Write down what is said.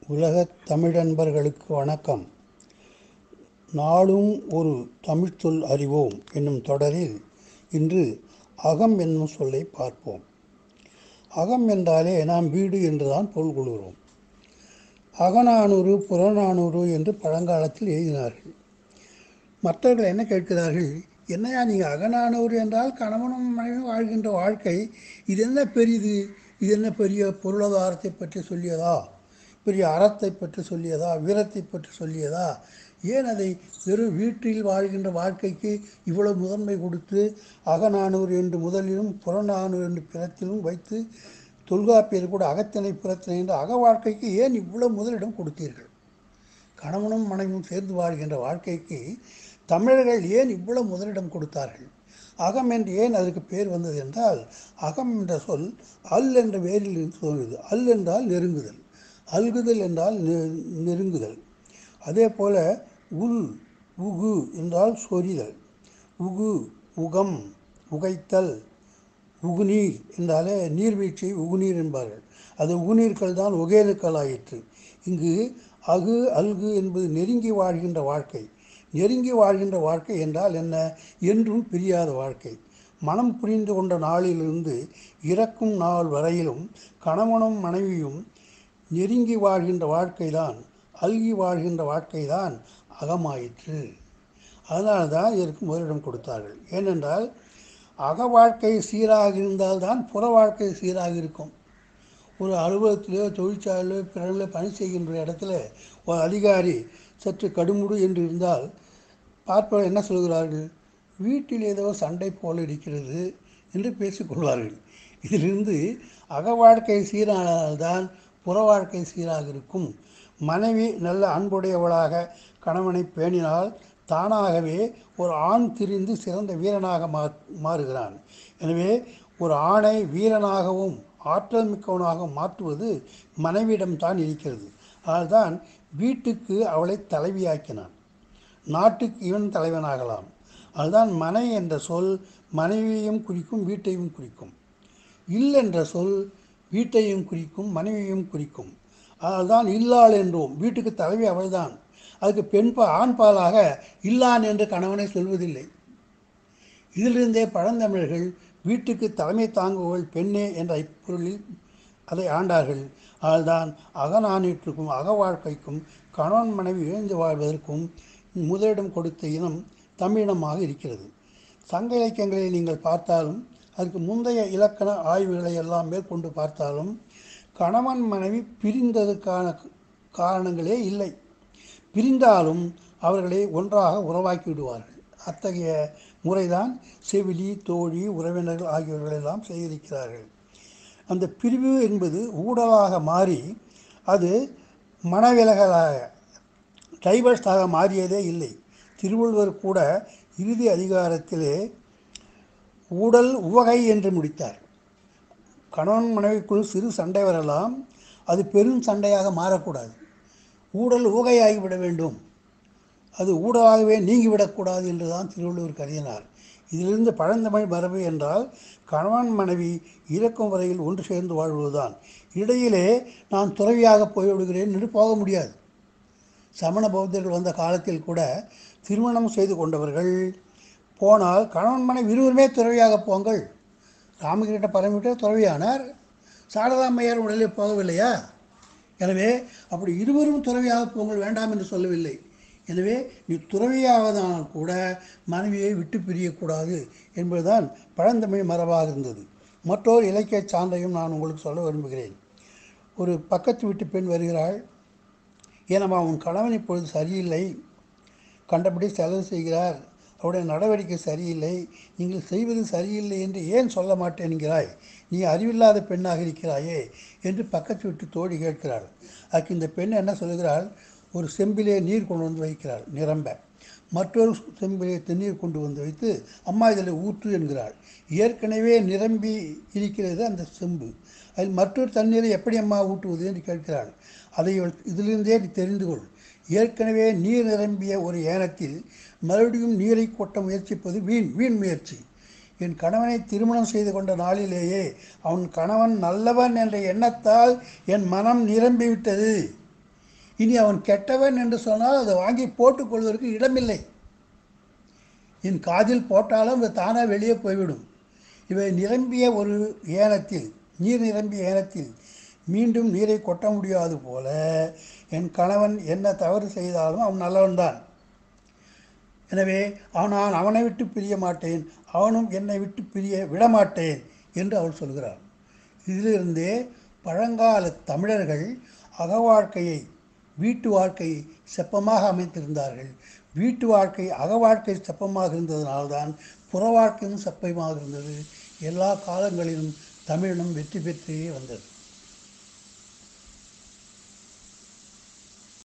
உலகத் தமிழன்பர்களுக்கு வணக்கம் நாளும் ஒரு தமிழ்ச் சொல் அறிவோம் என்னும் தொடரில் இன்று அகம் என்னும் சொல்லை பார்ப்போம் அகம் என்றாலே நாம் வீடு என்றுதான் பொருள் கொள்கிறோம் அகநானூறு புறநானூறு என்று பழங்காலத்தில் எழுதினார்கள் மற்றவர்கள் என்ன கேட்கிறார்கள் என்னையா நீங்கள் அகநானூறு என்றால் கணவனும் மனைவியும் வாழ்கின்ற வாழ்க்கை இது என்ன பெரியது இது என்ன பெரிய பொருளாதாரத்தை பற்றி சொல்லியதா பெரிய அறத்தை பற்றி சொல்லியதா வீரத்தை பற்றி சொல்லியதா ஏன் அதை வெறும் வீட்டில் வாழ்கின்ற வாழ்க்கைக்கு இவ்வளவு முதன்மை கொடுத்து அகநானூறு என்று முதலிலும் புறநானூறு என்று பிறத்திலும் வைத்து தொல்காப்பியர் கூட அகத்தினை புறத்தினை என்று அக வாழ்க்கைக்கு ஏன் இவ்வளவு முதலிடம் கொடுத்தீர்கள் கணவனும் மனைவியும் சேர்ந்து வாழ்கின்ற வாழ்க்கைக்கு தமிழர்கள் ஏன் இவ்வளவு முதலிடம் கொடுத்தார்கள் அகம் என்று ஏன் அதுக்கு பேர் வந்தது என்றால் அகம் என்ற சொல் அல் என்ற வேரில் இருந்து தோன்றுது அல் என்றால் நெருங்குதல் அல்குதல் என்றால் நெ- நெருங்குதல் அதே போல உல் உகு என்றால் சொரிதல் உகு உகம் உகைத்தல் உகுநீர் என்றாலே நீர்வீழ்ச்சி உகுநீர் என்பார்கள் அது உகுநீர்கள் தான் ஒகேனுக்கள் ஆயிற்று இங்கு அகு அல்கு என்பது நெருங்கி வாழ்கின்ற வாழ்க்கை நெருங்கி வாழ்கின்ற வாழ்க்கை என்றால் என்ன என்றும் பிரியாத வாழ்க்கை மனம் புரிந்து கொண்ட நாளிலிருந்து இறக்கும் நாள் வரையிலும் கணவனும் மனைவியும் நெருங்கி வாழ்கின்ற வாழ்க்கைதான் அல்கி வாழ்கின்ற வாழ்க்கைதான் அகமாயிற்று அதனால தான் இதற்கு முதலிடம் கொடுத்தார்கள் ஏனென்றால் அக வாழ்க்கை சீராக இருந்தால்தான் புற வாழ்க்கை சீராக இருக்கும் ஒரு அலுவலகத்திலோ தொழிற்சாலையிலோ பிறரில் பணி செய்கின்ற இடத்துல ஒரு அதிகாரி சற்று கடுமுடு என்று இருந்தால் பார்ப்பவர் என்ன சொல்கிறார்கள் வீட்டில் ஏதோ சண்டை போல இருக்கிறது என்று பேசிக்கொள்வார்கள் இதிலிருந்து அக வாழ்க்கை சீரானால்தான் புற வாழ்க்கை சீராக இருக்கும் மனைவி நல்ல அன்புடையவளாக கணவனை பேணினால் தானாகவே ஒரு ஆண் திரிந்து சிறந்த வீரனாக மா மாறுகிறான் எனவே ஒரு ஆணை வீரனாகவும் ஆற்றல் மிக்கவனாகவும் மாற்றுவது மனைவியிடம்தான் இருக்கிறது அதனால்தான் வீட்டுக்கு அவளை தலைவியாக்கினான் நாட்டுக்கு இவன் தலைவனாகலாம் அதுதான் மனை என்ற சொல் மனைவியையும் குறிக்கும் வீட்டையும் குறிக்கும் இல் என்ற சொல் வீட்டையும் குறிக்கும் மனைவியையும் குறிக்கும் அதனால்தான் இல்லாள் என்றோம் வீட்டுக்கு தலைவி அவள்தான் அதுக்கு பெண் பா ஆண் பாலாக இல்லான் என்று கணவனை சொல்வதில்லை இதிலிருந்தே பழந்தமிழர்கள் வீட்டுக்கு தலைமை தாங்குபவள் பெண்ணே என்ற இப்பொருளில் அதை ஆண்டார்கள் அதல்தான் அகநானீற்றுக்கும் அக வாழ்க்கைக்கும் கணவன் மனைவி இழந்து வாழ்வதற்கும் முதலிடம் கொடுத்த இனம் தமிழினமாக இருக்கிறது சங்க இலக்கியங்களை நீங்கள் பார்த்தாலும் அதுக்கு முந்தைய இலக்கண ஆய்வுகளை எல்லாம் மேற்கொண்டு பார்த்தாலும் கணவன் மனைவி பிரிந்ததற்கான காரணங்களே இல்லை பிரிந்தாலும் அவர்களை ஒன்றாக உறவாக்கி விடுவார்கள் அத்தகைய முறைதான் செவிலி தோழி உறவினர்கள் ஆகியோர்களெல்லாம் செய்திருக்கிறார்கள் அந்த பிரிவு என்பது ஊடலாக மாறி அது மனவிலகலாக டைவர்ஸாக மாறியதே இல்லை திருவள்ளுவர் கூட இறுதி அதிகாரத்திலே ஊடல் உவகை என்று முடித்தார் கணவன் மனைவிக்குள் சிறு சண்டை வரலாம் அது பெரும் சண்டையாக மாறக்கூடாது ஊடல் ஊகையாகிவிட வேண்டும் அது ஊடலாகவே நீங்கிவிடக்கூடாது என்று தான் திருவள்ளுவர் கருதினார் இதிலிருந்து பழந்தமிழ் மரபு என்றால் கணவன் மனைவி இறக்கும் வரையில் ஒன்று சேர்ந்து வாழ்வதுதான் இடையிலே நான் துறவியாக போய்விடுகிறேன் என்று போக முடியாது சமண பௌத்தர்கள் வந்த காலத்தில் கூட திருமணம் செய்து கொண்டவர்கள் போனால் கணவன் மனைவி இருவருமே துறவியாக போங்கள் ராமகிருஷ்ண பரமிட்ட துறவியானார் சாரதாமையார் உடலில் போகவில்லையா எனவே அப்படி இருவரும் துறவியாக போங்கள் வேண்டாம் என்று சொல்லவில்லை எனவே நீ துறவியாவதானால் கூட மனைவியை விட்டு பிரியக்கூடாது என்பதுதான் பழந்தமிழ் மரபாக இருந்தது மற்றொரு இலக்கிய சான்றையும் நான் உங்களுக்கு சொல்ல விரும்புகிறேன் ஒரு பக்கத்து வீட்டு பெண் வருகிறாள் ஏனம்மா உன் கணவன் இப்பொழுது சரியில்லை கண்டபடி செலவு செய்கிறார் அவருடைய நடவடிக்கை சரியில்லை நீங்கள் செய்வது சரியில்லை என்று ஏன் சொல்ல மாட்டேன் என்கிறாய் நீ அறிவில்லாத பெண்ணாக இருக்கிறாயே என்று பக்கத்து வீட்டு தோழி கேட்கிறாள் அதுக்கு இந்த பெண் என்ன சொல்கிறாள் ஒரு செம்பிலே நீர் கொண்டு வந்து வைக்கிறாள் நிரம்ப மற்றொரு செம்பிலே தண்ணீர் கொண்டு வந்து வைத்து அம்மா இதில் ஊற்று என்கிறாள் ஏற்கனவே நிரம்பி இருக்கிறது அந்த செம்பு அதில் மற்றொரு தண்ணீரை எப்படி அம்மா ஊட்டுவது என்று கேட்கிறாள் அதை இவள் இதிலிருந்தே நீ தெரிந்து கொள் ஏற்கனவே நீர் நிரம்பிய ஒரு ஏனத்தில் மறுபடியும் நீரை கொட்ட முயற்சிப்பது வீண் வீண் முயற்சி என் கணவனை திருமணம் செய்து கொண்ட நாளிலேயே அவன் கணவன் நல்லவன் என்ற எண்ணத்தால் என் மனம் நிரம்பிவிட்டது இனி அவன் கெட்டவன் என்று சொன்னால் அதை வாங்கி போட்டுக்கொள்வதற்கு இடமில்லை என் காதில் போட்டாலும் அது தானாக வெளியே போய்விடும் இவை நிரம்பிய ஒரு ஏனத்தில் நீர் நிரம்பிய ஏனத்தில் மீண்டும் நீரை கொட்ட முடியாது போல என் கணவன் என்ன தவறு செய்தாலும் அவன் நல்லவன்தான் எனவே நான் அவனை விட்டு பிரிய மாட்டேன் அவனும் என்னை விட்டு பிரிய விடமாட்டேன் என்று அவள் சொல்கிறார் இதிலிருந்தே பழங்கால தமிழர்கள் அகவாழ்க்கையை வீட்டு வாழ்க்கையை செப்பமாக அமைத்திருந்தார்கள் வீட்டு வாழ்க்கை அக வாழ்க்கை செப்பமாக இருந்ததனால்தான் புற வாழ்க்கையும் செப்பமாக இருந்தது எல்லா காலங்களிலும் தமிழினம் வெற்றி பெற்றே வந்தது